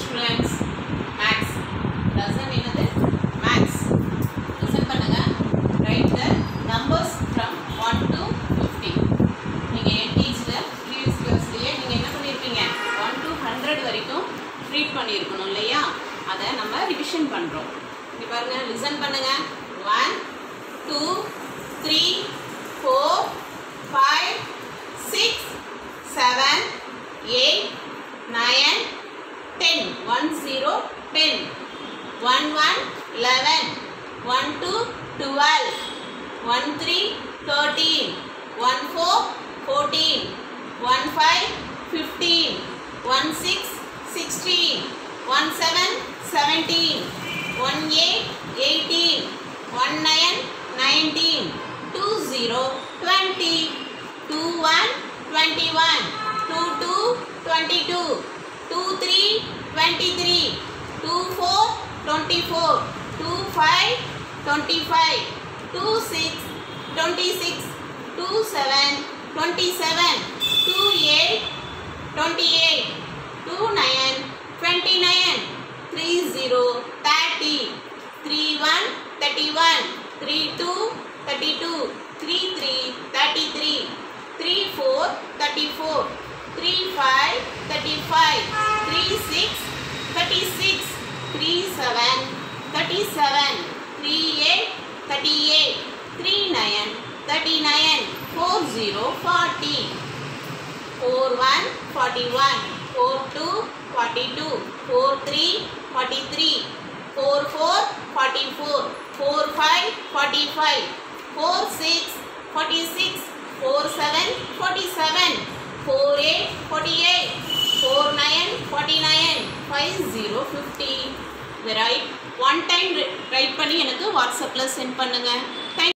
students maths lesson என்னது maths listen பண்ணுங்க write the numbers from one to fifty நீங்கள் என்டிஜியில் ப்ரீவியஸ் கிளாஸ்லேயே நீங்கள் என்ன பண்ணியிருப்பீங்க ஒன் டு ஹண்ட்ரட் வரைக்கும் ட்ரீட் பண்ணியிருக்கணும் இல்லையா அதை நம்ம ரிவிஷன் பண்ணுறோம் இங்கே பாருங்க லிசன் பண்ணுங்க one two three four five six seven eight nine ten one zero ten one one eleven one two twelve one three thirteen one four fourteen one five fifteen one six sixteen one seven seventeen one eight eighteen one nine nineteen two zero twenty two one twenty one two two twenty two two three twenty three two four twenty four two five twenty five two six twenty six two seven twenty seven two eight twenty eight two nine twenty nine three zero thirty three one thirty one three two thirty two three three thirty three three four thirty four three five thirty five three six thirty six three seven thirty seven three eight thirty eight three nine thirty nine four zero forty four one forty one four two forty two four three forty three four four forty four four five forty five four six forty six four seven forty seven four eight forty eight four nine forty nine five zero fifty இதை write one time write பண்ணி எனக்கு வாட்ஸ்அப்பில் send பண்ணுங்கள் thank